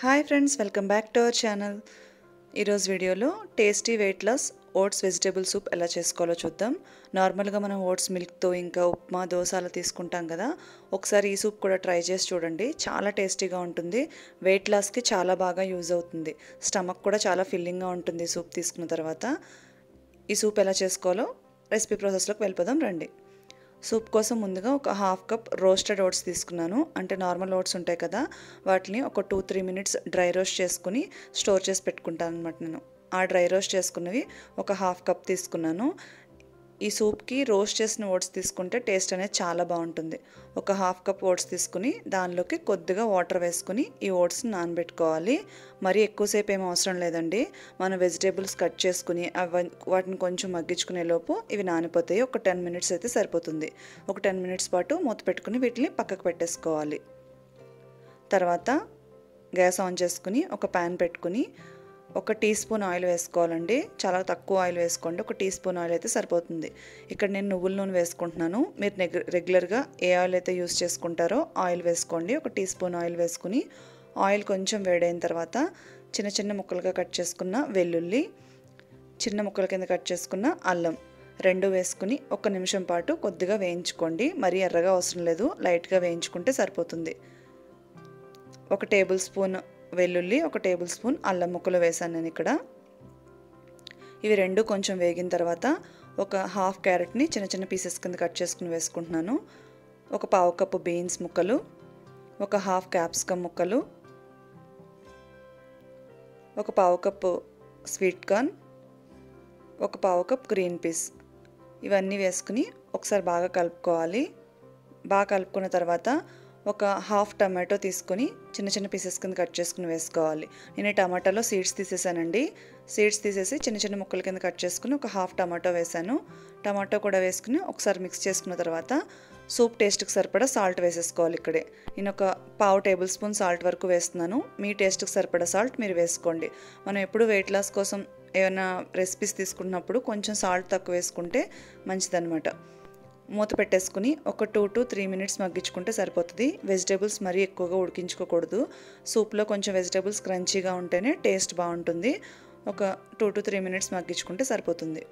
hi friends welcome back to our channel ఈరోజు వీడియోలో tasty weight loss oats vegetable soup ఎలా చేసుకోవాలో చూద్దాం నార్మల్గా మనం ఓట్స్ మిల్క్తో ఇంకా ఉప్మా దోశ అలా తీసుకుంటాం కదా ఒకసారి ఈ సూప్ కూడా ట్రై చేసి చూడండి చాలా టేస్టీగా ఉంటుంది వెయిట్ లాస్కి చాలా బాగా యూజ్ అవుతుంది స్టమక్ కూడా చాలా ఫిల్లింగ్గా ఉంటుంది సూప్ తీసుకున్న తర్వాత ఈ సూప్ ఎలా చేసుకోవాలో రెసిపీ ప్రాసెస్లోకి వెళ్ళిపోదాం రండి సూప్ కోసం ముందుగా ఒక హాఫ్ కప్ రోస్టెడ్ ఓట్స్ తీసుకున్నాను అంటే నార్మల్ ఓట్స్ ఉంటాయి కదా వాటిని ఒక two three minutes dry roast చేసుకుని స్టోర్ చేసి పెట్టుకుంటాను అనమాట నేను ఆ డ్రై రోస్ట్ చేసుకున్నవి ఒక హాఫ్ కప్ తీసుకున్నాను ఈ సూప్కి రోస్ట్ చేసిన ఓట్స్ తీసుకుంటే టేస్ట్ అనేది చాలా బాగుంటుంది ఒక హాఫ్ కప్ ఓట్స్ తీసుకుని దానిలోకి కొద్దిగా వాటర్ వేసుకుని ఈ ఓట్స్ నానబెట్టుకోవాలి మరీ ఎక్కువసేపు ఏం అవసరం లేదండి మనం వెజిటేబుల్స్ కట్ చేసుకుని అవి వాటిని కొంచెం మగ్గించుకునే లోపు ఇవి నానిపోతాయి ఒక టెన్ మినిట్స్ అయితే సరిపోతుంది ఒక టెన్ మినిట్స్ పాటు మూత పెట్టుకుని వీటిని పక్కకు పెట్టేసుకోవాలి తర్వాత గ్యాస్ ఆన్ చేసుకుని ఒక ప్యాన్ పెట్టుకుని ఒక టీ స్పూన్ ఆయిల్ వేసుకోవాలండి చాలా తక్కువ ఆయిల్ వేసుకోండి ఒక టీ స్పూన్ ఆయిల్ అయితే సరిపోతుంది ఇక్కడ నేను నువ్వుల నూనె వేసుకుంటున్నాను మీరు రెగ్యులర్గా ఏ ఆయిల్ అయితే యూస్ చేసుకుంటారో ఆయిల్ వేసుకోండి ఒక టీ స్పూన్ ఆయిల్ వేసుకుని ఆయిల్ కొంచెం వేడైన తర్వాత చిన్న చిన్న ముక్కలుగా కట్ చేసుకున్న వెల్లుల్లి చిన్న ముక్కల కింద కట్ చేసుకున్న అల్లం రెండు వేసుకుని ఒక నిమిషం పాటు కొద్దిగా వేయించుకోండి మరీ ఎర్రగా అవసరం లేదు లైట్గా వేయించుకుంటే సరిపోతుంది ఒక టేబుల్ స్పూన్ వెల్లుల్లి ఒక టేబుల్ స్పూన్ అల్లం ముక్కలు వేసాను నేను ఇక్కడ ఇవి రెండు కొంచెం వేగిన తర్వాత ఒక హాఫ్ క్యారెట్ని చిన్న చిన్న పీసెస్ కింద కట్ చేసుకుని వేసుకుంటున్నాను ఒక పావు కప్పు బీన్స్ ముక్కలు ఒక హాఫ్ క్యాప్సికమ్ ముక్కలు ఒక పావు కప్పు స్వీట్ కార్న్ ఒక పావు కప్ గ్రీన్ పీస్ ఇవన్నీ వేసుకుని ఒకసారి బాగా కలుపుకోవాలి బాగా కలుపుకున్న తర్వాత ఒక హాఫ్ టమాటో తీసుకొని చిన్న చిన్న పీసెస్ కింద కట్ చేసుకుని వేసుకోవాలి నేను ఈ టమాటాలో సీడ్స్ తీసేసానండి సీడ్స్ తీసేసి చిన్న చిన్న ముక్కల కింద కట్ చేసుకుని ఒక హాఫ్ టమాటో వేసాను టమాటో కూడా వేసుకుని ఒకసారి మిక్స్ చేసుకున్న తర్వాత సూప్ టేస్ట్కి సరిపడా సాల్ట్ వేసేసుకోవాలి ఇక్కడే నేను ఒక పావు టేబుల్ స్పూన్ సాల్ట్ వరకు వేస్తున్నాను మీ టేస్ట్కి సరిపడా సాల్ట్ మీరు వేసుకోండి మనం ఎప్పుడు వెయిట్ లాస్ కోసం ఏమైనా రెసిపీస్ తీసుకున్నప్పుడు కొంచెం సాల్ట్ తక్కువ వేసుకుంటే మంచిదన్నమాట మూత పెట్టేసుకుని ఒక టూ టు త్రీ మినిట్స్ మగ్గించుకుంటే సరిపోతుంది వెజిటేబుల్స్ మరీ ఎక్కువగా ఉడికించుకోకూడదు సూప్లో కొంచెం వెజిటేబుల్స్ క్రంచీగా ఉంటేనే టేస్ట్ బాగుంటుంది ఒక టూ టు త్రీ మినిట్స్ మగ్గించుకుంటే సరిపోతుంది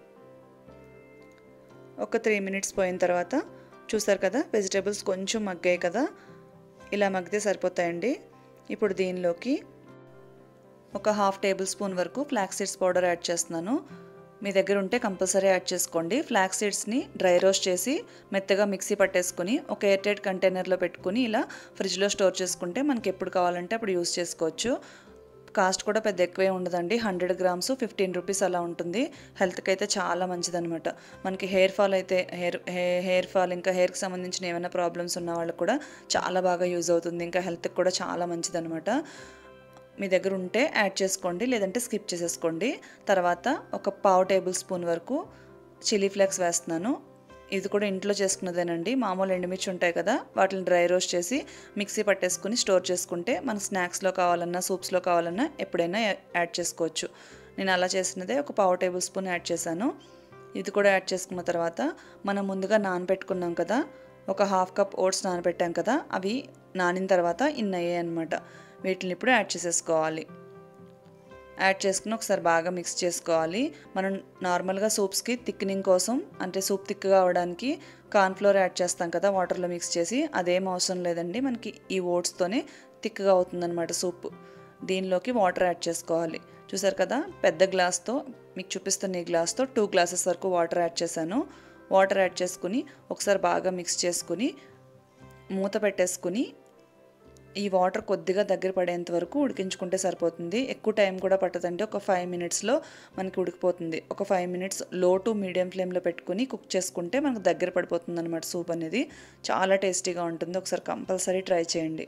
ఒక త్రీ మినిట్స్ పోయిన తర్వాత చూసారు కదా వెజిటేబుల్స్ కొంచెం మగ్గాయి కదా ఇలా మగ్గితే సరిపోతాయండి ఇప్పుడు దీనిలోకి ఒక హాఫ్ టేబుల్ స్పూన్ వరకు ఫ్లాక్ సీడ్స్ పౌడర్ యాడ్ చేస్తున్నాను మీ దగ్గర ఉంటే కంపల్సరీ యాడ్ చేసుకోండి ఫ్లాక్ సీడ్స్ని డ్రై రోస్ట్ చేసి మెత్తగా మిక్సీ పట్టేసుకుని ఒక ఎయిర్ టైట్ కంటైనర్లో పెట్టుకుని ఇలా ఫ్రిడ్జ్లో స్టోర్ చేసుకుంటే మనకి ఎప్పుడు కావాలంటే అప్పుడు యూస్ చేసుకోవచ్చు కాస్ట్ కూడా పెద్ద ఎక్కువే ఉండదండి హండ్రెడ్ గ్రామ్స్ ఫిఫ్టీన్ రూపీస్ అలా ఉంటుంది హెల్త్కి అయితే చాలా మంచిదనమాట మనకి హెయిర్ ఫాల్ అయితే హెయిర్ హెయిర్ ఫాల్ ఇంకా హెయిర్కి సంబంధించిన ఏమైనా ప్రాబ్లమ్స్ ఉన్న వాళ్ళకి కూడా చాలా బాగా యూజ్ అవుతుంది ఇంకా హెల్త్కి కూడా చాలా మంచిదనమాట మీ దగ్గర ఉంటే యాడ్ చేసుకోండి లేదంటే స్కిప్ చేసేసుకోండి తర్వాత ఒక పావు టేబుల్ స్పూన్ వరకు చిల్లీ ఫ్లేక్స్ వేస్తున్నాను ఇది కూడా ఇంట్లో చేసుకున్నదేనండి మామూలు ఎండుమిర్చి ఉంటాయి కదా వాటిని డ్రై రోస్ట్ చేసి మిక్సీ పట్టేసుకుని స్టోర్ చేసుకుంటే మన స్నాక్స్లో కావాలన్నా సూప్స్లో కావాలన్నా ఎప్పుడైనా యాడ్ చేసుకోవచ్చు నేను అలా చేసినదే ఒక పావు టేబుల్ స్పూన్ యాడ్ చేశాను ఇది కూడా యాడ్ చేసుకున్న తర్వాత మనం ముందుగా నానబెట్టుకున్నాం కదా ఒక హాఫ్ కప్ ఓట్స్ నానబెట్టాం కదా అవి నానిన తర్వాత ఇన్ అయ్యాయి అనమాట వీటిని ఇప్పుడు యాడ్ చేసేసుకోవాలి యాడ్ చేసుకుని ఒకసారి బాగా మిక్స్ చేసుకోవాలి మనం నార్మల్గా సూప్స్కి థిక్నింగ్ కోసం అంటే సూప్ థిక్గా అవడానికి కార్న్ఫ్లోర్ యాడ్ చేస్తాం కదా వాటర్లో మిక్స్ చేసి అదేం అవసరం లేదండి మనకి ఈ ఓట్స్తోనే థిక్గా అవుతుందన్నమాట సూప్ దీనిలోకి వాటర్ యాడ్ చేసుకోవాలి చూసారు కదా పెద్ద గ్లాస్తో మీకు చూపిస్తున్న ఈ గ్లాస్తో టూ గ్లాసెస్ వరకు వాటర్ యాడ్ చేశాను వాటర్ యాడ్ చేసుకుని ఒకసారి బాగా మిక్స్ చేసుకుని మూత పెట్టేసుకుని ఈ వాటర్ కొద్దిగా దగ్గర పడేంత వరకు ఉడికించుకుంటే సరిపోతుంది ఎక్కువ టైం కూడా పట్టదండి ఒక ఫైవ్ మినిట్స్లో మనకి ఉడికిపోతుంది ఒక five minutes low to medium ఫ్లేమ్లో పెట్టుకుని కుక్ చేసుకుంటే మనకు దగ్గర పడిపోతుంది అనమాట సూప్ అనేది చాలా టేస్టీగా ఉంటుంది ఒకసారి కంపల్సరీ ట్రై చేయండి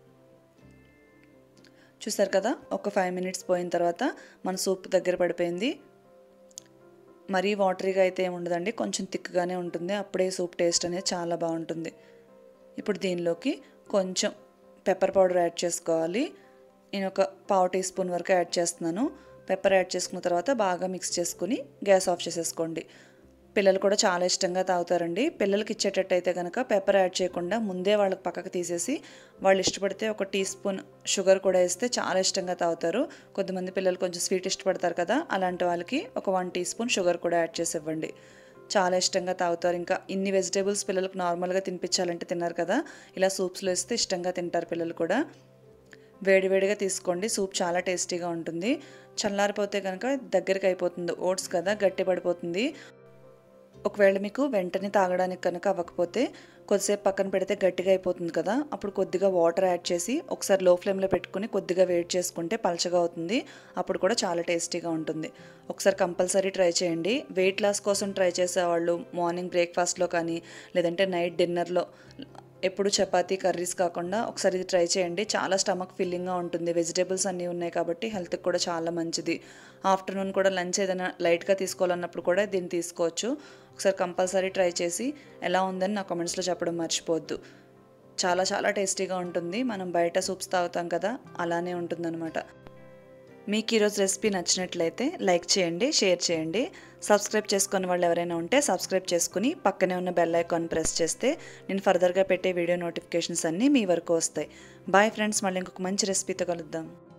చూసారు కదా ఒక ఫైవ్ మినిట్స్ పోయిన తర్వాత మన సూప్ దగ్గర పడిపోయింది మరీ వాటరీగా అయితే ఏమి ఉండదండి కొంచెం థిక్గానే ఉంటుంది అప్పుడే సూప్ టేస్ట్ అనేది చాలా బాగుంటుంది ఇప్పుడు దీనిలోకి కొంచెం పెప్పర్ పౌడర్ యాడ్ చేసుకోవాలి నేను ఒక పావు టీ స్పూన్ వరకు యాడ్ చేస్తున్నాను పెప్పర్ యాడ్ చేసుకున్న తర్వాత బాగా మిక్స్ చేసుకుని గ్యాస్ ఆఫ్ చేసేసుకోండి పిల్లలు కూడా చాలా ఇష్టంగా తాగుతారండి పిల్లలకి ఇచ్చేటట్టయితే కనుక పెప్పర్ యాడ్ చేయకుండా ముందే వాళ్ళకి పక్కకు తీసేసి వాళ్ళు ఇష్టపడితే ఒక టీ స్పూన్ షుగర్ కూడా వేస్తే చాలా ఇష్టంగా తాగుతారు కొద్దిమంది పిల్లలు కొంచెం స్వీట్ ఇష్టపడతారు కదా అలాంటి వాళ్ళకి ఒక వన్ టీ స్పూన్ షుగర్ కూడా యాడ్ చేసి ఇవ్వండి చాలా ఇష్టంగా తాగుతారు ఇంకా ఇన్ని వెజిటేబుల్స్ పిల్లలకు నార్మల్గా తినిపించాలంటే తిన్నారు కదా ఇలా సూప్స్లో వేస్తే ఇష్టంగా తింటారు పిల్లలు కూడా వేడివేడిగా తీసుకోండి సూప్ చాలా టేస్టీగా ఉంటుంది చల్లారిపోతే కనుక దగ్గరికి అయిపోతుంది ఓట్స్ కదా గట్టి పడిపోతుంది ఒకవేళ మీకు వెంటనే తాగడానికి కనుక అవ్వకపోతే కొద్దిసేపు పక్కన పెడితే గట్టిగా అయిపోతుంది కదా అప్పుడు కొద్దిగా వాటర్ యాడ్ చేసి ఒకసారి లో ఫ్లేమ్లో పెట్టుకుని కొద్దిగా వేడి చేసుకుంటే పలచగా అవుతుంది అప్పుడు కూడా చాలా టేస్టీగా ఉంటుంది ఒకసారి కంపల్సరీ ట్రై చేయండి వెయిట్ లాస్ కోసం ట్రై చేసేవాళ్ళు మార్నింగ్ బ్రేక్ఫాస్ట్లో కానీ లేదంటే నైట్ డిన్నర్లో ఎప్పుడు చపాతీ కర్రీస్ కాకుండా ఒకసారి ఇది ట్రై చేయండి చాలా స్టమక్ ఫిల్లింగ్గా ఉంటుంది వెజిటేబుల్స్ అన్నీ ఉన్నాయి కాబట్టి హెల్త్కి కూడా చాలా మంచిది ఆఫ్టర్నూన్ కూడా లంచ్ ఏదైనా లైట్గా తీసుకోవాలన్నప్పుడు కూడా దీన్ని తీసుకోవచ్చు ఒకసారి కంపల్సరీ ట్రై చేసి ఎలా ఉందని నా కామెంట్స్లో చెప్పడం మర్చిపోవద్దు చాలా చాలా టేస్టీగా ఉంటుంది మనం బయట సూప్స్ తాగుతాం కదా అలానే ఉంటుందన్నమాట మీకు ఈరోజు రెసిపీ నచ్చినట్లయితే లైక్ చేయండి షేర్ చేయండి సబ్స్క్రైబ్ చేసుకుని వాళ్ళు ఎవరైనా ఉంటే సబ్స్క్రైబ్ చేసుకుని పక్కనే ఉన్న బెల్ ఐకాన్ ప్రెస్ చేస్తే నేను ఫర్దర్గా పెట్టే వీడియో నోటిఫికేషన్స్ అన్నీ మీ వరకు వస్తాయి బాయ్ ఫ్రెండ్స్ మళ్ళీ ఇంకొక మంచి రెసిపీతో కలుద్దాం